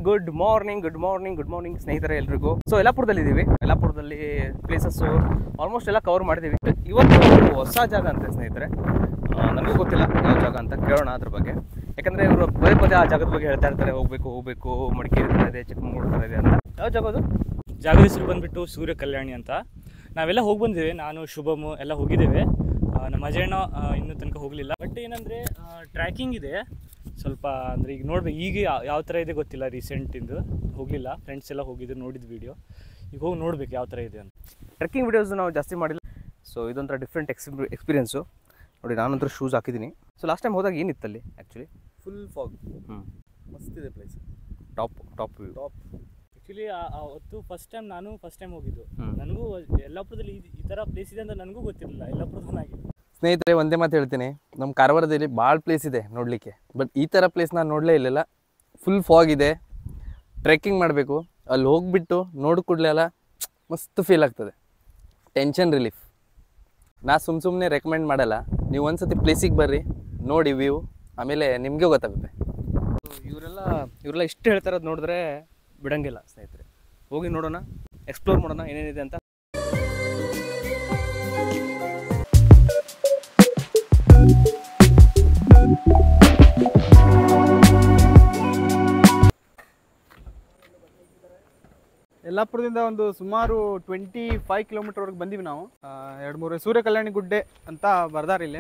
Good morning good morning good morning ಸ್ನೇಹಿತರೆ ಎಲ್ರಿಗೂ so ಯಲ್ಲಾಪುರದಲ್ಲಿ ಇದ್ದೀವಿ ಯಲ್ಲಾಪುರದಲ್ಲಿ ಪ್ಲೇಸಸ್ಸು ಆಲ್ಮೋಸ್ಟ್ ಎಲ್ಲ ಕವರ್ ಮಾಡಿದ್ದೀವಿ ಇವತ್ತು ಒಂದು ಹೊಸ ಜಾಗ ಅಂತೆ ಸ್ನೇಹಿತರೆ ಆ, ನನಗೂ ಗೊತ್ತಿಲ್ಲ ಯಾವ ಜಾಗ ಅಂತ ಕೇಳೋಣ ಅದ್ರ ಬಗ್ಗೆ ಯಾಕಂದರೆ ಇವರು ಪದೇ ಪದೇ ಆ ಜಾಗದ ಬಗ್ಗೆ ಹೇಳ್ತಾ ಇರ್ತಾರೆ ಹೋಗಬೇಕು ಹೋಗಬೇಕು ಮಡಿಕೇರಿ ಥರ ಇದೆ ಚಿಕ್ಕಮಗಳೂರು ಥರ ಇದೆ ಅಂತ ಯಾವ ಜಾಗ ಅದು ಜಾಗದ ಹೆಸರು ಬಂದ್ಬಿಟ್ಟು ಸೂರ್ಯ ಕಲ್ಯಾಣಿ ಅಂತ ನಾವೆಲ್ಲ ಹೋಗಿ ಬಂದಿದ್ದೇವೆ ನಾನು ಶುಭಮು ಎಲ್ಲ ಹೋಗಿದ್ದೇವೆ ಆ, ನಮ್ಮ ಅಜಯಣ್ಣ ಆ, ಇನ್ನೂ ತನಕ ಹೋಗಲಿಲ್ಲ ಬಟ್ ಏನಂದರೆ ಟ್ರ್ಯಾಕಿಂಗ್ ಇದೆ ಸ್ವಲ್ಪ ಅಂದರೆ ಈಗ ನೋಡ್ಬೇಕು ಈಗ ಯಾ- ಯಾವ ಥರ ಇದೆ ಗೊತ್ತಿಲ್ಲ ರೀಸೆಂಟಿಂದು ಹೋಗಲಿಲ್ಲ ಫ್ರೆಂಡ್ಸ್ ಎಲ್ಲ ಹೋಗಿದ್ದು ನೋಡಿದ ವಿಡಿಯೋ ಈಗ ಹೋಗಿ ನೋಡ್ಬೇಕು ಯಾವ ಥರ ಇದೆ ಅಂತ ಟ್ರೆಕ್ಕಿಂಗ್ ವಿಡಿಯೋಸ್ ನಾವು ಜಾಸ್ತಿ ಮಾಡಿಲ್ಲ ಸೊ ಇದೊಂಥರ ಡಿಫ್ರೆಂಟ್ ಎಕ್ಸ್ಪಿ ಎಕ್ಸ್ಪೀರಿಯನ್ಸು ನೋಡಿ ನಾನಂತೂ ಶೂಸ್ ಹಾಕಿದ್ದೀನಿ ಸೊ ಲಾಸ್ಟ್ ಟೈಮ್ ಹೋದಾಗ ಏನಿತ್ತಲ್ಲಿ ಆ್ಯಕ್ಚುಲಿ ಫುಲ್ ಫಾಗ್ ಹ್ಞೂ ಮಸ್ತ್ ಇದೆ place top top view top actually ಅವತ್ತು ಫಸ್ಟ್ ಟೈಮ್ ನಾನು ಫಸ್ಟ್ ಟೈಮ್ ಹೋಗಿದ್ದು ಹ್ಮ್. ನನಗೂ ಯಲ್ಲಾಪುರದಲ್ಲಿ ಈ- ಈ ಥರ ಪ್ಲೇಸ್ ಇದೆ ಅಂತ ನನಗೂ ಗೊತ್ತಿರಲಿಲ್ಲ ಯಲ್ಲಾಪುರದವನಾಗಿ ಸ್ನೇಹಿತರೆ ಒಂದೇ ಮಾತು ಹೇಳ್ತೀನಿ ನಮ್ಮ ಕಾರವಾರದಲ್ಲಿ ಭಾಳ ಪ್ಲೇಸ್ ಇದೆ ನೋಡಲಿಕ್ಕೆ ಬಟ್ ಈ ಥರ ಪ್ಲೇಸ್ ನಾನು ನೋಡಲೇ ಇರಲಿಲ್ಲ ಫುಲ್ ಫಾಗ್ ಇದೆ ಟ್ರೆಕ್ಕಿಂಗ್ ಮಾಡಬೇಕು ಅಲ್ಲಿ ಹೋಗ್ಬಿಟ್ಟು ನೋಡ್ ಕೂಡಲೇ ಅಲ್ಲ ಮಸ್ತ್ ಫೀಲ್ ಆಗ್ತದೆ ಟೆನ್ಷನ್ ರಿಲೀಫ್ ನಾ ಸುಮ್ಮ ಸುಮ್ಮನೆ ರೆಕಮೆಂಡ್ ಮಾಡಲ್ಲ ನೀವು ಒಂದ್ಸತಿ ಪ್ಲೇಸಿಗೆ ಬರ್ರಿ ನೋಡಿ ವ್ಯೂ ಆಮೇಲೆ ನಿಮಗೆ ಗೊತ್ತಾಗುತ್ತೆ ಇವರೆಲ್ಲ ಇವರೆಲ್ಲ ಇಷ್ಟು ಹೇಳ್ತಾ ಇರೋದು ನೋಡಿದ್ರೆ ಬಿಡಂಗಿಲ್ಲ ಸ್ನೇಹಿತರೆ ಹೋಗಿ ನೋಡೋಣ ಎಕ್ಸ್ಪ್ಲೋರ್ ಮಾಡೋಣ ಏನೇನಿದೆ ಅಂತ ಯಲ್ಲಾಪುರದಿಂದ ಒಂದು ಸುಮಾರು ಟ್ವೆಂಟಿ ಫೈವ್ ಕಿಲೋಮೀಟರ್ವರೆಗೆ ಬಂದೀವಿ ನಾವು ಎರಡು ಮೂರು ಸೂರ್ಯ ಕಲ್ಯಾಣಿ ಗುಡ್ಡೆ ಅಂತ ಬರ್ದಾರ ಇಲ್ಲಿ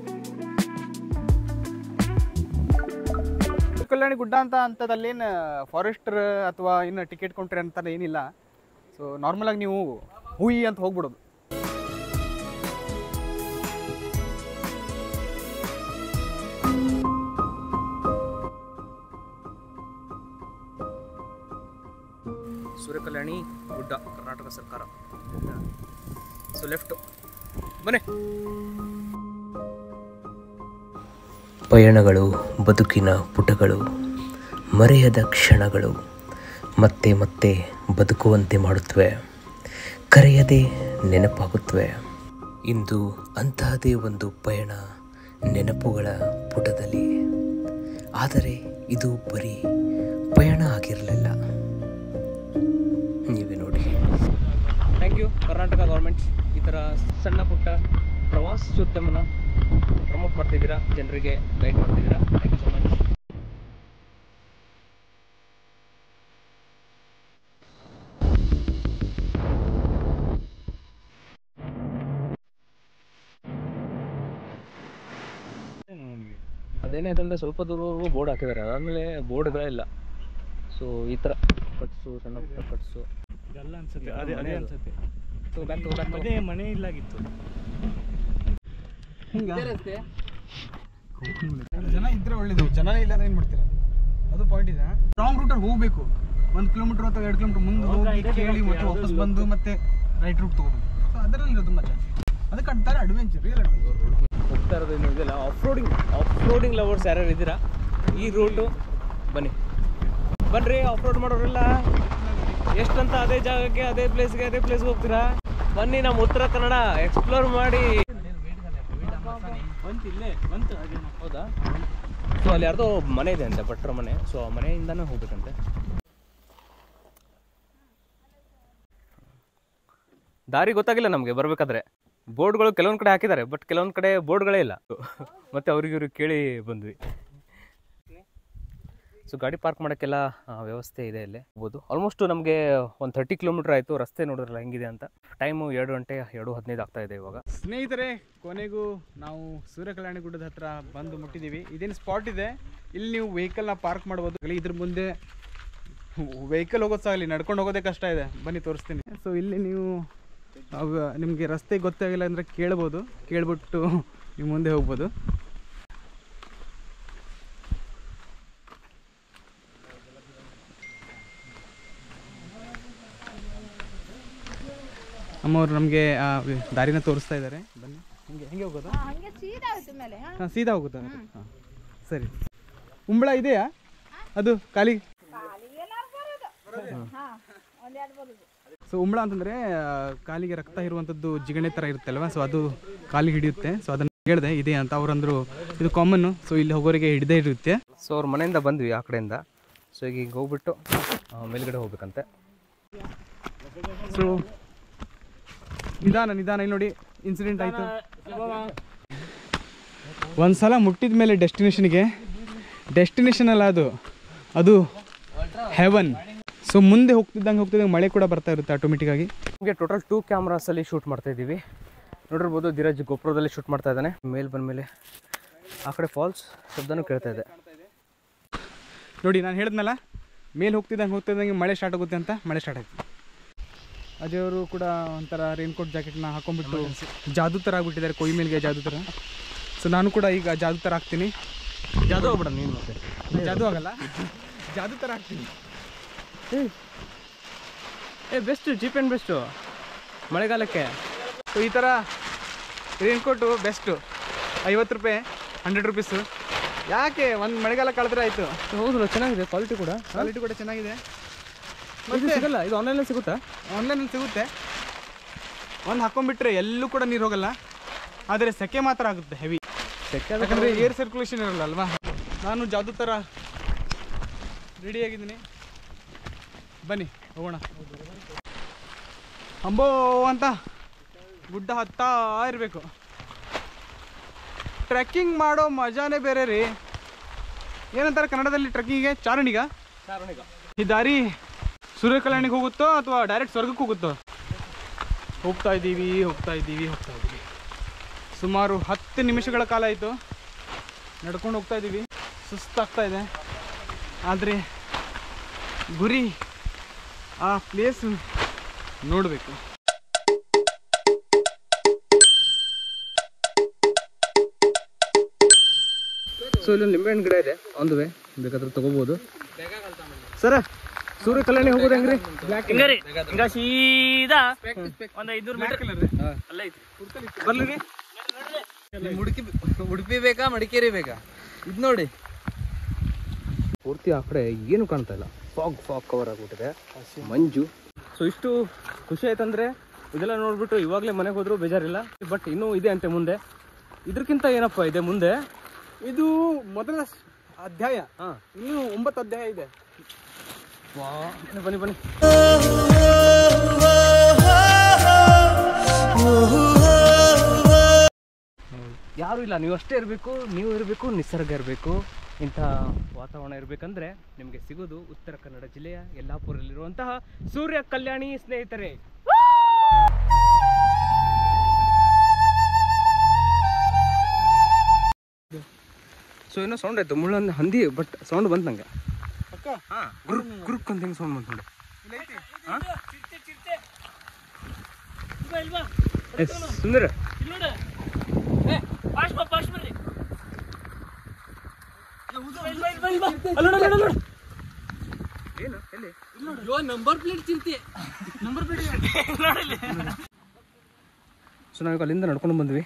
ಸೂರ್ಯ ಕಲ್ಯಾಣಿ ಗುಡ್ಡ ಅಂತ ಅಂಥದ್ದಲ್ಲೇನು ಫಾರೆಸ್ಟರ್ ಅಥವಾ ಇನ್ನು ಟಿಕೆಟ್ ಕೌಂಟ್ರಿ ಅಂತ ಏನಿಲ್ಲ ಸೊ ನಾರ್ಮಲಾಗಿ ನೀವು ಹುಯಿ ಅಂತ ಹೋಗ್ಬಿಡೋದು ಸೂರ್ಯಕಲ್ಯಾಣಿ ಗುಡ್ಡ ಕರ್ನಾಟಕ ಸರ್ಕಾರ ಸೊ ಲೆಫ್ಟ್ ಬನ್ನಿ ಪಯಣಗಳು ಬದುಕಿನ ಪುಟಗಳು ಮರೆಯದ ಕ್ಷಣಗಳು ಮತ್ತೆ ಮತ್ತೆ ಬದುಕುವಂತೆ ಮಾಡುತ್ತವೆ ಕರೆಯದೆ ನೆನಪಾಗುತ್ತವೆ ಇಂದು ಅಂತಹದೇ ಒಂದು ಪಯಣ ನೆನಪುಗಳ ಪುಟದಲ್ಲಿ ಆದರೆ ಇದು ಬರೀ ಪಯಣ ಆಗಿರಲಿಲ್ಲ ನೀವೇ ನೋಡಿ ಥ್ಯಾಂಕ್ ಯು ಕರ್ನಾಟಕ ಗೌರ್ಮೆಂಟ್ ಈ ಥರ ಸಣ್ಣ ಪುಟ್ಟ ಪ್ರವಾಸೋದ್ಯಮನ ಪ್ರಮೋಟ್ ಮಾಡ್ತಿದ್ದೀರಾ ಜನರಿಗೆ ಗೈಡ್ ಮಾಡ್ತಿದ್ದೀರಾ ಥ್ಯಾಂಕ್ ಯು ಸೊ ಮಚ್ ಅದೇನಾಯ್ತು ಅಂದರೆ ಸ್ವಲ್ಪ ದೂರವರೆಗೂ ಬೋರ್ಡ್ ಹಾಕಿದ್ದಾರೆ ಅದಾದಮೇಲೆ ಬೋರ್ಡ್ಗಳೇ ಇಲ್ಲ ಸೊ ಈ ಥರ ಕಟ್ಸು ಸಣ್ಣ ಪುಟ್ಟ ಕಟ್ಸು ಇದೆಲ್ಲ ಅನ್ಸುತ್ತೆ ಅದೇ- ಅದೇ ಅದೇ ಅದೇ ಅನ್ಸುತ್ತೆ ಸೊ ಬ್ಯಾಕ್ ಟು ಬ್ಯಾಕ್ ಅದೇ ಮನೆ ಇಲ್ಲಾಗಿತ್ತು ಜನ ಇದ್ರೆ ಒಳ್ಳೇದು ಜನನೇ ಇಲ್ಲ ಏನು ಮಾಡ್ತೀರಾ ಅದು ಪಾಯಿಂಟ್ ಇದೆ ರಾಂಗ್ ರೂಟಲ್ಲಿ ಹೋಗಬೇಕು ಒಂದು ಕಿಲೋಮೀಟರ್ ಅಥವಾ ಎರಡು ಕಿಲೋಮೀಟರ್ ಮುಂದೆ ಹೋಗಿ right ಕೇಳಿ ಹೋಗ್ತೀವಿ, ಮತ್ತೆ ಯಾವ್ದು ವಾಪಸ್ ಇಲ್ಲ. ಬಂದು ಮತ್ತೆ ರೈಟ್ ರೂಟ್ ತಗೋಬೇಕು ಸೊ ಅದರಲ್ಲಿ ತುಂಬ ಚಾನ್ಸ್ ಅದಕ್ಕೆ ಅಂತಾರೆ ಅಡ್ವೆಂಚರ್ ರಿಯಲ್ ಅಡ್ವೆಂಚರ್ ಹೋಗ್ತಾ ಇರೋದು ಏನು ಇದೆಲ್ಲ off roading off roading lovers ಯಾರ್ಯಾರು ಇದ್ದೀರಾ ಈ ರೂಟು ಬನ್ನಿ ಬನ್ರಿ ಆಫ್ ರೋಡ್ ಮಾಡೋರೆಲ್ಲ ಎಷ್ಟಂತ ಅದೇ ಜಾಗಕ್ಕೆ ಅದೇ ಪ್ಲೇಸ್ಗೆ ಅದೇ ಪ್ಲೇಸ್ಗೆ ಹೋಗ್ತೀರಾ ಬನ್ನಿ ನಮ್ಮ ಉತ್ತರ ಕನ್ನಡ ಎಕ್ಸ್ಪ್ಲೋರ್ ಮಾಡಿ ಬಂತು ಇಲ್ಲೇ ಬಂತು ಅದೇನೋ ಹೌದಾ ಸೊ ಅಲ್ಲಿ ಯಾರ್ದೋ ಮನೆ ಇದೆ ಅಂತೆ ಭಟ್ರ ಮನೆ ಸೊ ಆ ಮನೆಯಿಂದನೇ ಹೋಗ್ಬೇಕಂತೆ ದಾರಿ ಗೊತ್ತಾಗಿಲ್ಲ ನಮಗೆ ಬರಬೇಕಾದ್ರೆ ಬೋರ್ಡ್ಗಳು ಕೆಲವೊಂದು ಕಡೆ ಹಾಕಿದ್ದಾರೆ ಬಟ್ ಕೆಲವೊಂದು ಕಡೆ ಬೋರ್ಡ್ಗಳೇ ಇಲ್ಲ ಮತ್ತೆ ಅವ್ರಿಗೆ ಇವ್ರಿಗೆ ಕೇಳಿ ಬಂದ್ವಿ ಸೊ ಗಾಡಿ ಪಾರ್ಕ್ ಮಾಡೋಕ್ಕೆಲ್ಲ ಆ, ವ್ಯವಸ್ಥೆ ಇದೆ ಇಲ್ಲಿ ಹೋಗ್ಬೋದು ಆಲ್ಮೋಸ್ಟ್ ನಮಗೆ ಒಂದು ತರ್ಟಿ ಕಿಲೋಮೀಟರ್ ಆಯಿತು ರಸ್ತೆ ನೋಡಿದ್ರಲ್ಲ ಹೆಂಗಿದೆ ಅಂತ ಟೈಮು ಎರಡು ಗಂಟೆ ಎರಡು ಹದಿನೈದು ಆಗ್ತಾ ಇದೆ ಇವಾಗ ಸ್ನೇಹಿತರೆ ಕೊನೆಗೂ ನಾವು ಸೂರ್ಯ ಕಲ್ಯಾಣಿ ಗುಡ್ಡದ ಹತ್ರ ಬಂದು ಮುಟ್ಟಿದ್ದೀವಿ ಇದೇನು ಸ್ಪಾಟ್ ಇದೆ ಇಲ್ಲಿ ನೀವು ವೆಹಿಕಲ್ನ ಪಾರ್ಕ್ ಮಾಡ್ಬೋದು ಇಲ್ಲಿ ಇದ್ರ ಮುಂದೆ ವೆಹಿಕಲ್ ಹೋಗೋದು ಸಹ ಇಲ್ಲಿ ನಡ್ಕೊಂಡು ಹೋಗೋದೇ ಕಷ್ಟ ಇದೆ ಬನ್ನಿ ತೋರಿಸ್ತೀನಿ ಸೊ ಇಲ್ಲಿ ನೀವು ಅವ- ನಿಮಗೆ ರಸ್ತೆ ಗೊತ್ತಾಗಿಲ್ಲ ಅಂದರೆ ಕೇಳ್ಬೋದು ಕೇಳ್ಬಿಟ್ಟು ನೀವು ಮುಂದೆ ಹೋಗ್ಬೋದು ಅಮ್ಮವ್ರು ನಮಗೆ ದಾರಿನ ತೋರಿಸ್ತಾ ಇದ್ದಾರೆ ಬನ್ನಿ ಹಿಂಗೆ ಹೆಂಗೆ ಹೋಗೋದು ಹಂಗೆ ಸೀದಾ ಆಯ್ತು ಮೇಲೆ ಹಾ ಹಾಂ ಸೀದಾ ಹೋಗುತ್ತಾ ಹಾಂ ಸರಿ ಉಂಬಳ ಇದೆಯಾ ಅದು ಖಾಲಿ ಹಾ ಒಂದೆರಡು ಬರುದು ಸೊ ಉಂಬಳ ಅಂತಂದರೆ ಕಾಲಿಗೆ ರಕ್ತ ಇರುವಂಥದ್ದು ಜಿಗಣೆ ಥರ ಇರುತ್ತಲ್ವ ಸೊ ಅದು ಕಾಲಿಗೆ ಹಿಡಿಯುತ್ತೆ ಸೊ ಅದನ್ನು ಹೇಳಿದೆ ಇದೆ ಅಂತ ಅವ್ರಂದ್ರು ಇದು ಕಾಮನ್ನು ಸೊ ಇಲ್ಲಿ ಹೋಗೋರಿಗೆ ಹಿಡಿದೇ ಇರುತ್ತೆ ಸೊ ಅವ್ರ ಮನೆಯಿಂದ ಬಂದ್ವಿ ಆ ಕಡೆಯಿಂದ ಸೊ ಈಗ ಹಿಂಗೆ ಹೋಗ್ಬಿಟ್ಟು ಆ, ಮೇಲ್ಗಡೆ ಹೋಗ್ಬೇಕಂತೆ ಸೊ ನಿಧಾನ ನಿಧಾನ ಇಲ್ಲಿ ನೋಡಿ ಇನ್ಸಿಡೆಂಟ್ ಆಯಿತು ಒಂದ್ಸಲ ಮುಟ್ಟಿದ ಮೇಲೆ ಡೆಸ್ಟಿನೇಷನ್ಗೆ ಡೆಸ್ಟಿನೇಷನ್ ಅಲ್ಲ ಅದು ಅದು ಹೆವನ್ ಸೊ ಮುಂದೆ ಹೋಗ್ತಿದ್ದಂಗೆ ಹೋಗ್ತಿದ್ದಂಗೆ ಮಳೆ ಕೂಡ ಬರ್ತಾ ಇರುತ್ತೆ ಆಟೋಮೆಟಿಕ್ ಆಗಿ ನಿಮಗೆ ಟೋಟಲ್ ಟೂ ಕ್ಯಾಮ್ರಾಸಲ್ಲಿ ಶೂಟ್ ಮಾಡ್ತಾ ಇದ್ದೀವಿ ನೋಡಿರ್ಬೋದು ಧೀರಜ್ ಗೋಪುರದಲ್ಲಿ ಶೂಟ್ ಮಾಡ್ತಾ ಇದ್ದಾನೆ ಮೇಲ್ ಬಂದಮೇಲೆ ಆ ಕಡೆ ಫಾಲ್ಸ್ ಶಬ್ದನೂ ಕೇಳ್ತಾ ಇದೆ ನೋಡಿ ನಾನು ಹೇಳಿದ್ನಲ್ಲ ಮೇಲೆ ಹೋಗ್ತಿದ್ದಂಗೆ ಹೋಗ್ತಿದ್ದಂಗೆ ಮಳೆ ಸ್ಟಾರ್ಟ್ ಆಗುತ್ತೆ ಅಂತ ಮಳೆ ಸ್ಟಾರ್ಟ್ ಆಯ್ತು ಅಜಯ್ ಅವರು ಕೂಡ ಒಂಥರ ರೈನ್ಕೋಟ್ ಜಾಕೆಟ್ನ ಹಾಕೊಂಡ್ಬಿಟ್ಟು ಜಾದು ಥರ ಆಗ್ಬಿಟ್ಟಿದ್ದಾರೆ ಕೊಯ್ ಮೇಲ್ಗೆ ಜಾದು ಥರ ಸೊ ನಾನು ಕೂಡ ಈಗ ಜಾದು ಥರ ಆಗ್ತೀನಿ ಜಾದು ಹೋಗ್ಬಿಡ ನೀನು ಮತ್ತೆ ಜಾದು ಆಗಲ್ಲ ಜಾದು ಥರ ಆಗ್ತೀನಿ ಏ ಬೆಸ್ಟ್ ಚೀಪ್ ಆ್ಯಂಡ್ ಬೆಸ್ಟು ಮಳೆಗಾಲಕ್ಕೆ ಸೊ ಈ ಥರ ರೈನ್ಕೋಟು ಬೆಸ್ಟು ಐವತ್ತು ರೂಪಾಯಿ ಹಂಡ್ರೆಡ್ ರುಪೀಸು ಯಾಕೆ ಒಂದು ಮಳೆಗಾಲ ಕಳೆದ್ರೆ ಆಯಿತು ಹೌದು ಚೆನ್ನಾಗಿದೆ ಕ್ವಾಲಿಟಿ ಕೂಡ ಕ್ವಾಲಿಟಿ ಕೂಡ ಚೆನ್ನಾಗಿದೆ ಇದು ಸಿಗಲ್ಲ ಇದು ಆನ್ಲೈನಲ್ಲಿ ಸಿಗುತ್ತಾ ಆನ್ಲೈನಲ್ಲಿ ಸಿಗುತ್ತೆ ಒಂದು ಹಾಕೊಂಡ್ಬಿಟ್ರೆ ಎಲ್ಲೂ ಕೂಡ ನೀರು ಹೋಗಲ್ಲ ಆದರೆ ಸೆಕೆ ಮಾತ್ರ ಆಗುತ್ತೆ ಹೆವಿ ಯಾಕಂದರೆ ಏರ್ ಸರ್ಕ್ಯುಲೇಷನ್ ಇರಲ್ಲ ಅಲ್ವಾ ನಾನು ಜಾದು ಥರ ರೆಡಿಯಾಗಿದ್ದೀನಿ ಬನ್ನಿ ಹೋಗೋಣ ಅಂಬೋ ಅಂತ ಗುಡ್ಡ ಹತ್ತಾ ಇರಬೇಕು ಟ್ರೆಕ್ಕಿಂಗ್ ಮಾಡೋ ಮಜಾನೇ ಬೇರೆ ರೀ ಏನಂತಾರೆ ಕನ್ನಡದಲ್ಲಿ ಟ್ರೆಕ್ಕಿಂಗಿಗೆ ಚಾರಣಿಗ ಈ ದಾರಿ ಸೂರ್ಯ ಕಲ್ಯಾಣಿಗೆ ಹೋಗುತ್ತೋ ಅಥವಾ ಡೈರೆಕ್ಟ್ ಸ್ವರ್ಗಕ್ಕೆ ಹೋಗುತ್ತೋ ಹೋಗ್ತಾ ಇದ್ದೀವಿ ಹೋಗ್ತಾ ಇದ್ದೀವಿ ಹೋಗ್ತಾ ಇದ್ದೀವಿ ಸುಮಾರು ಹತ್ತು ನಿಮಿಷಗಳ ಕಾಲ ಆಯಿತು ನಡ್ಕೊಂಡು ಹೋಗ್ತಾ ಇದ್ದೀವಿ ಸುಸ್ತಾಗ್ತಾ ಇದೆ ಆದರೆ ಗುರಿ ಆ ಪ್ಲೇಸ್ ನೋಡಬೇಕು ಸೊ ಇಲ್ಲೊಂದು ನಿಂಬೆಹಣ್ಣು ಗಿಡ ಇದೆ ಆನ್ ದ ವೇ ಬೇಕಾದ್ರೆ ತಗೋಬೋದು ಸರ ಸೂರ್ಯ ಕಲ್ಯಾಣಿ ಹೋಗೋದು ಹೆಂಗ್ರಿ ಹಿಂಗಾರಿ ಹಿಂಗ ಸೀದಾ ಒಂದ್ ಐದ್ನೂರು ಮೀಟರ್ ಅಲ್ಲ ಐತಿ ಬರ್ಲಿ ಮುಡುಕಿ ಉಡುಪಿ ಬೇಕಾ ಮಡಿಕೇರಿ ಬೇಕಾ ಇದು ನೋಡಿ ಪೂರ್ತಿ ಆ ಕಡೆ ಏನು ಕಾಣ್ತಾ ಇಲ್ಲ ಫಾಗ್ ಫಾಗ್ ಕವರ್ ಆಗ್ಬಿಟ್ಟಿದೆ ಮಂಜು ಸೊ ಇಷ್ಟು ಖುಷಿ ಆಯ್ತಂದ್ರೆ ಇದೆಲ್ಲ ನೋಡ್ಬಿಟ್ಟು ಇವಾಗಲೇ ಮನೆಗೆ ಹೋದ್ರು ಬೇಜಾರಿಲ್ಲ ಬಟ್ ಇನ್ನೂ ಇದೆ ಅಂತೆ ಮುಂದೆ ಇದಕ್ಕಿಂತ ಏನಪ್ಪ ಇದೆ ಮುಂದೆ ಇದು ಮೊದಲ ಅಧ್ಯಾಯ ಹಾಂ ಇನ್ನೂ ಒಂಬತ್ತು ಅಧ್ಯಾಯ ಇದೆ ಬನ್ನಿ ಬನ್ನಿ ಯಾರು ಇಲ್ಲ ನೀವು ಅಷ್ಟೇ ಇರಬೇಕು ನೀವು ಇರಬೇಕು ನಿಸರ್ಗ ಇರಬೇಕು ಇಂಥ ವಾತಾವರಣ ಇರಬೇಕಂದ್ರೆ ನಿಮಗೆ ಸಿಗೋದು ಉತ್ತರ ಕನ್ನಡ ಜಿಲ್ಲೆಯ ಯಲ್ಲಾಪುರದಲ್ಲಿರುವಂತಹ ಸೂರ್ಯ ಕಲ್ಯಾಣಿ ಸ್ನೇಹಿತರೆ ಸೊ ಏನೋ ಸೌಂಡ್ ಆಯ್ತು ಮುಳ್ಳೊಂದು ಹಂದಿ ಬಟ್ ಸೌಂಡ್ ಬಂತು ನಂಗೆ ಹಾಂ ಗುರುಕ್ ಗುರುಕ್ ಅಂತ ಹೆಂಗೆ ಸೌಂಡ್ ಬಂತು ನೋಡಿ ಎಸ್ ಸುಂದರ ಏನು ಎಲ್ಲಿ ನಂಬರ್ ಪ್ಲೇಟ್ ಚಿಂತೆ ಸೊ ನಾವೀಗ ಅಲ್ಲಿಂದ ನಡ್ಕೊಂಡು ಬಂದ್ವಿ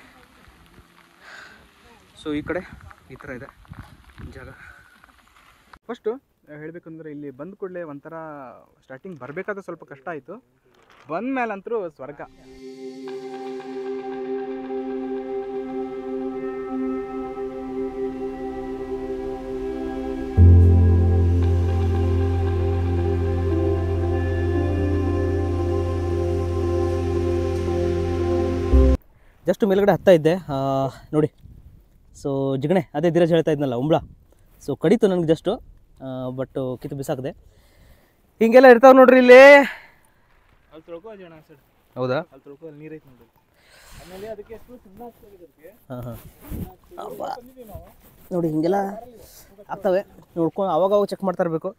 ಸೊ ಈ ಕಡೆ ಈ ಥರ ಇದೆ ಜಾಗ ಫಸ್ಟು ಹೇಳಬೇಕಂದ್ರೆ ಇಲ್ಲಿ ಬಂದ ಕೂಡಲೇ ಒಂಥರ ಸ್ಟಾರ್ಟಿಂಗ್ ಬರಬೇಕಾದ್ರೆ ಸ್ವಲ್ಪ ಕಷ್ಟ ಆಯಿತು ಬಂದ ಮೇಲಂತರೂ ಸ್ವರ್ಗ ಜಸ್ಟ್ ಮೇಲ್ಗಡೆ ಹತ್ತಾ ಇದ್ದೆ ಆ, ನೋಡಿ ಸೊ ಜಿಗಣೆ ಅದೇ ಧೀರಜ್ ಹೇಳ್ತಾ ಇದ್ನಲ್ಲ ಉಂಬ್ಳ ಸೊ ಕಡಿತು ನನಗೆ ಜಸ್ಟು ಬಟ್ ಕಿತ್ತು ಬಿಸಾಕಿದೆ ಹಿಂಗೆಲ್ಲ ಇರ್ತಾವೆ ನೋಡ್ರಿ ಇಲ್ಲಿ ಅಲ್ಲಿ ತೊಳ್ಕೊ ಅಜಯಣ್ಣ ಸರ್ ಹೌದಾ ಅಲ್ಲಿ ತೊಳ್ಕೊ ಅಲ್ಲಿ ನೀರೈತೆ ನೋಡಿ ಆಮೇಲೆ ಅದಕ್ಕೆ ಎಷ್ಟು ಸಿಗ್ನಲ್ ಆಗ್ತದೆ ಅದಕ್ಕೆ ಹಾಂ ಹಾಂ ನೋಡಿ ಹಿಂಗೆಲ್ಲ ಆಗ್ತವೆ ನೋಡ್ಕೊಂಡು ಅವಾಗ ಅವಾಗ ಚೆಕ್ ಮಾಡ್ತಾ ಇರಬೇಕು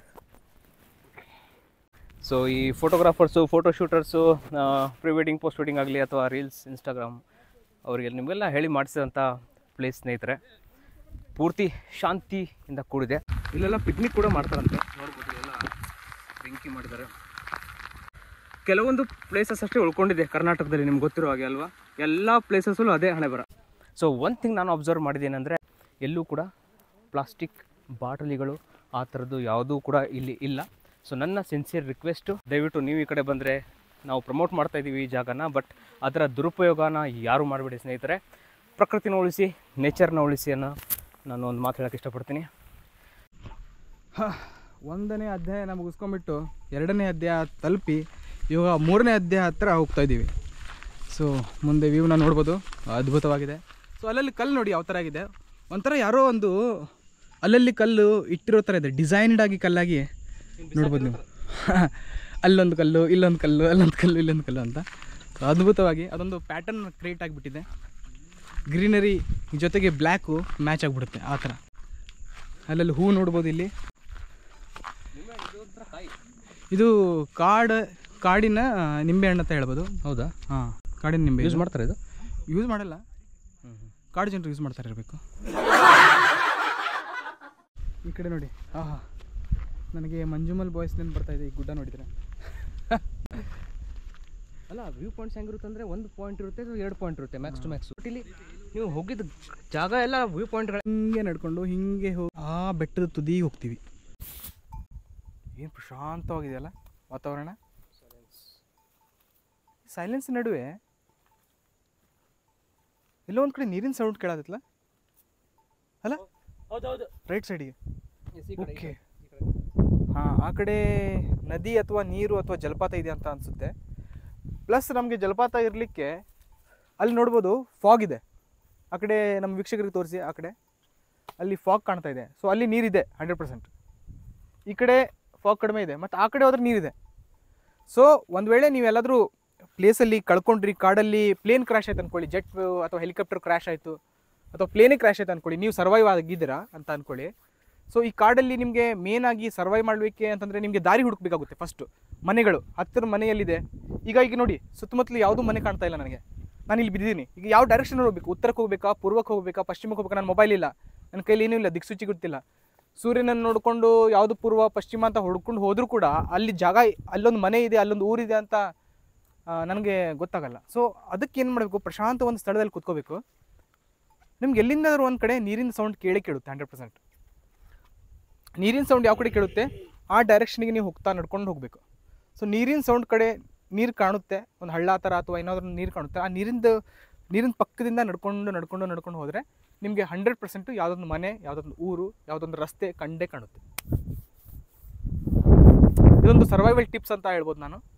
ಸೊ ಈ photographers photo shooters pre wedding post wedding ಆಗಲಿ ಅಥವಾ ರೀಲ್ಸ್ ಇನ್ಸ್ಟಾಗ್ರಾಮ್ ಅವರಿಗೆ ನಿಮಗೆಲ್ಲ ಹೇಳಿ ಮಾಡಿಸಿದಂಥ ಪ್ಲೇಸ್ ಸ್ನೇಹಿತರೆ ಪೂರ್ತಿ ಶಾಂತಿಯಿಂದ ಕೂಡಿದೆ ಇಲ್ಲೆಲ್ಲ ಪಿಕ್ನಿಕ್ ಕೂಡ ಮಾಡ್ತಾರಂತೆ ನೋಡ್ಬೋದು ಎಲ್ಲ ಬೆಂಕಿ ಮಾಡಿದ್ದಾರೆ ಕೆಲವೊಂದು ಪ್ಲೇಸಸ್ ಅಷ್ಟೇ ಉಳ್ಕೊಂಡಿದೆ ಕರ್ನಾಟಕದಲ್ಲಿ ನಿಮ್ಗೆ ಗೊತ್ತಿರೋ ಹಾಗೆ ಅಲ್ವಾ ಎಲ್ಲ ಪ್ಲೇಸಸ್ಸಲ್ಲೂ ಅದೇ ಹಣೆ ಬರ ಸೊ ಒಂದು ಥಿಂಗ್ ನಾನು ಅಬ್ಸರ್ವ್ ಮಾಡಿದ್ದೇನೆಂದರೆ ಎಲ್ಲೂ ಕೂಡ ಪ್ಲಾಸ್ಟಿಕ್ ಬಾಟಲಿಗಳು ಆ ಥರದ್ದು ಯಾವುದೂ ಕೂಡ ಇಲ್ಲಿ ಇಲ್ಲ ಸೊ ನನ್ನ ಸಿನ್ಸಿಯರ್ ರಿಕ್ವೆಸ್ಟು ದಯವಿಟ್ಟು ನೀವು ಈ ಕಡೆ ಬಂದರೆ ನಾವು ಪ್ರಮೋಟ್ ಮಾಡ್ತಾ ಇದ್ದೀವಿ ಈ ಜಾಗನ ಬಟ್ ಅದರ ದುರುಪಯೋಗನ ಯಾರು ಮಾಡಬೇಡಿ ಸ್ನೇಹಿತರೆ ಪ್ರಕೃತಿನ ಉಳಿಸಿ ನೇಚರ್ನ ಉಳಿಸಿ ಅನ್ನೋ ನಾನು ಒಂದು ಮಾತು ಹೇಳೋಕ್ಕೆ ಇಷ್ಟಪಡ್ತೀನಿ ಒಂದನೇ ಅಧ್ಯಾಯನ ಮುಗಿಸ್ಕೊಂಬಿಟ್ಟು ಎರಡನೇ ಅಧ್ಯಾಯ ತಲುಪಿ ಇವಾಗ ಮೂರನೇ ಅಧ್ಯಾಯ ಹತ್ರ ಹೋಗ್ತಾ ಇದ್ದೀವಿ ಸೊ ಮುಂದೆ ವ್ಯೂನ ನೋಡ್ಬೋದು ಅದ್ಭುತವಾಗಿದೆ ಸೊ ಅಲ್ಲಲ್ಲಿ ಕಲ್ಲು ನೋಡಿ ಯಾವ ಥರ ಆಗಿದೆ ಒಂಥರ ಯಾರೋ ಒಂದು ಅಲ್ಲಲ್ಲಿ ಕಲ್ಲು ಇಟ್ಟಿರೋ ಥರ ಇದೆ ಡಿಸೈನ್ಡ್ ಆಗಿ ಕಲ್ಲಾಗಿ ನೋಡ್ಬೋದು ನೀವು ಅಲ್ಲೊಂದು ಕಲ್ಲು ಇಲ್ಲೊಂದು ಕಲ್ಲು ಅಲ್ಲೊಂದು ಕಲ್ಲು ಇಲ್ಲೊಂದು ಕಲ್ಲು ಅಂತ ಸೊ ಅದ್ಭುತವಾಗಿ ಅದೊಂದು ಪ್ಯಾಟರ್ನ್ ಕ್ರಿಯೇಟ್ ಆಗಿಬಿಟ್ಟಿದೆ ಗ್ರೀನರಿ ಜೊತೆಗೆ ಬ್ಲ್ಯಾಕು ಮ್ಯಾಚ್ ಆಗಿಬಿಡುತ್ತೆ ಆ ಥರ ಅಲ್ಲಲ್ಲಿ ಹೂ ನೋಡ್ಬೋದು ಇಲ್ಲಿ ಇದು ಕಾಡು ಕಾಡಿನ ನಿಂಬೆಹಣ್ಣು ಅಂತ ಹೇಳ್ಬೋದು ಹೌದಾ ಹಾಂ ಕಾಡಿನ ನಿಂಬೆ ಯೂಸ್ ಮಾಡ್ತಾರೆ ಇದು ಯೂಸ್ ಮಾಡಲ್ಲ ಕಾಡು ಜನರು ಯೂಸ್ ಮಾಡ್ತಾರೆ ಇರಬೇಕು ಈ ಕಡೆ ನೋಡಿ ಆಹಾ ನನಗೆ ಮಂಜುಮಲ್ ಬಾಯ್ಸ್ ನೆನ್ಪು ಬರ್ತಾ ಇದೆ ಈ ಗುಡ್ಡ ನೋಡಿದ್ರೆ ಅಲ್ಲ ವ್ಯೂ ಪಾಯಿಂಟ್ಸ್ ಹೆಂಗಿರುತ್ತೆ ಅಂದರೆ ಒಂದು ಪಾಯಿಂಟ್ ಇರುತ್ತೆ ಎರಡು ಪಾಯಿಂಟ್ ಇರುತ್ತೆ ಮ್ಯಾಕ್ಸ್ ಟು ಮ್ಯಾಕ್ಸ್ ಇಲ್ಲಿ ನೀವು ಹೋಗಿದ್ದ ಜಾಗ ಎಲ್ಲ ವ್ಯೂ ಪಾಯಿಂಟ್ಗಳು ಹಿಂಗೆ ನಡ್ಕೊಂಡು ಹಿಂಗೆ ಹೋಗಿ ಆ ಬೆಟ್ಟದ ತುದಿಗೆ ಹೋಗ್ತೀವಿ ಏನು ಪ್ರಶಾಂತವಾಗಿದೆಯಲ್ಲ ವಾತಾವರಣ ಸೈಲೆನ್ಸ್ ನಡುವೆ ಎಲ್ಲೋ ಒಂದು ಕಡೆ ನೀರಿನ ಸೌಂಡ್ ಕೇಳತ್ತಲ್ಲ ಅಲ್ಲ ಹೌದೌದು ರೈಟ್ ಸೈಡಿಗೆ ಓಕೆ ಹಾಂ ಆ ಕಡೆ ನದಿ ಅಥವಾ ನೀರು ಅಥವಾ ಜಲಪಾತ ಇದೆ ಅಂತ ಅನಿಸುತ್ತೆ ಪ್ಲಸ್ ನಮಗೆ ಜಲಪಾತ ಇರಲಿಕ್ಕೆ ಅಲ್ಲಿ ನೋಡ್ಬೋದು ಫಾಗ್ ಇದೆ ಆ ಕಡೆ ನಮ್ಮ ವೀಕ್ಷಕರಿಗೆ ತೋರಿಸಿ ಆ ಕಡೆ ಅಲ್ಲಿ ಫಾಗ್ ಕಾಣ್ತಾ ಇದೆ ಸೊ ಅಲ್ಲಿ ನೀರಿದೆ ಹಂಡ್ರೆಡ್ ಪರ್ಸೆಂಟ್ ಈ ಕಡೆ ಫಾಗ್ ಕಡಿಮೆ ಇದೆ ಮತ್ತು ಆ ಕಡೆ ಹೋದ್ರೆ ನೀರಿದೆ ಸೊ ಒಂದು ವೇಳೆ ನೀವೆಲ್ಲಾದರೂ ಪ್ಲೇಸಲ್ಲಿ ಕಳ್ಕೊಂಡ್ರಿ ಕಾಡಲ್ಲಿ ಪ್ಲೇನ್ ಕ್ರ್ಯಾಶ್ ಆಯ್ತು ಅಂದ್ಕೊಳ್ಳಿ ಜೆಟ್ ಅಥವಾ ಹೆಲಿಕಾಪ್ಟರ್ ಕ್ರ್ಯಾಶ್ ಆಯಿತು ಅಥವಾ ಪ್ಲೇನೇ ಕ್ರ್ಯಾಶ್ ಆಯ್ತು ಅಂದ್ಕೊಳ್ಳಿ ನೀವು ಸರ್ವೈವ್ ಆಗಿದ್ದೀರಾ ಅಂತ ಅಂದ್ಕೊಳ್ಳಿ ಸೊ ಈ ಕಾಡಲ್ಲಿ ನಿಮಗೆ ಮೇನ್ ಆಗಿ ಸರ್ವೈವ್ ಮಾಡಲಿಕ್ಕೆ ಅಂತಂದರೆ ನಿಮಗೆ ದಾರಿ ಹುಡುಕ್ಬೇಕಾಗುತ್ತೆ ಫಸ್ಟು ಮನೆಗಳು ಹತ್ತಿರ ಮನೆಯಲ್ಲಿದೆ ಈಗ ಈಗ ನೋಡಿ ಸುತ್ತಮುತ್ತಲು ಯಾವುದೂ ಮನೆ ಕಾಣ್ತಾ ಇಲ್ಲ ನನಗೆ ನಾನು ಇಲ್ಲಿ ಬಿದ್ದಿದ್ದೀನಿ ಈಗ ಯಾವ ಡೈರೆಕ್ಷನ್ ಹೋಗ್ಬೇಕು ಉತ್ತರಕ್ಕೆ ಹೋಗ್ಬೇಕಾ ಪೂರ್ವಕ್ಕೆ ಹೋಗ್ಬೇಕಾ ಪಶ್ಚಿಮಕ್ಕೆ ಹೋಗ್ಬೇಕಾ ನನ್ನ ಮೊಬೈಲ್ ಇಲ್ಲ ನನ್ನ ಕೈಲಿ ಏನೂ ಇಲ್ಲ ದಿಕ್ಸೂಚಿ ಗೊತ್ತಿಲ್ಲ ಸೂರ್ಯನನ್ನು ನೋಡಿಕೊಂಡು ಯಾವುದು ಪೂರ್ವ ಪಶ್ಚಿಮ ಅಂತ ಹುಡ್ಕೊಂಡು ಹೋದರೂ ಕೂಡ ಅಲ್ಲಿ ಜಾಗ ಅಲ್ಲೊಂದು ಮನೆ ಇದೆ ಅಲ್ಲೊಂದು ಊರಿದೆ ಅಂತ ನನಗೆ ಗೊತ್ತಾಗಲ್ಲ ಸೊ ಅದಕ್ಕೆ ಏನು ಮಾಡಬೇಕು ಪ್ರಶಾಂತ ಒಂದು ಸ್ಥಳದಲ್ಲಿ ಕೂತ್ಕೋಬೇಕು ನಿಮ್ಗೆ ಎಲ್ಲಿಂದಾದ್ರೂ ಒಂದು ಕಡೆ ನೀರಿನ ಸೌಂಡ್ ಕೇಳೇ ಕೇಳುತ್ತೆ ಹಂಡ್ರೆಡ್ ಪರ್ಸೆಂಟ್ ನೀರಿನ ಸೌಂಡ್ ಯಾವ ಕಡೆ ಕೇಳುತ್ತೆ ಆ ಡೈರೆಕ್ಷನ್ಗೆ ನೀವು ಹೋಗ್ತಾ ನಡ್ಕೊಂಡು ಹೋಗಬೇಕು ಸೊ ನೀರಿನ ಸೌಂಡ್ ಕಡೆ ನೀರು ಕಾಣುತ್ತೆ ಒಂದು ಹಳ್ಳ ಥರ ಅಥವಾ ಏನಾದರೂ ನೀರು ಕಾಣುತ್ತೆ ಆ ನೀರಿಂದ ನೀರಿನ ಪಕ್ಕದಿಂದ ನಡ್ಕೊಂಡು ನಡ್ಕೊಂಡು ನಡ್ಕೊಂಡು ಹೋದರೆ ನಿಮಗೆ ಹಂಡ್ರೆಡ್ ಪರ್ಸೆಂಟು ಯಾವುದೊಂದು ಮನೆ ಯಾವುದೊಂದು ಊರು ಯಾವುದೊಂದು ರಸ್ತೆ ಕಂಡೇ ಕಾಣುತ್ತೆ ಇದೊಂದು ಸರ್ವೈವಲ್ ಟಿಪ್ಸ್ ಅಂತ ಹೇಳ್ಬೋದು ನಾನು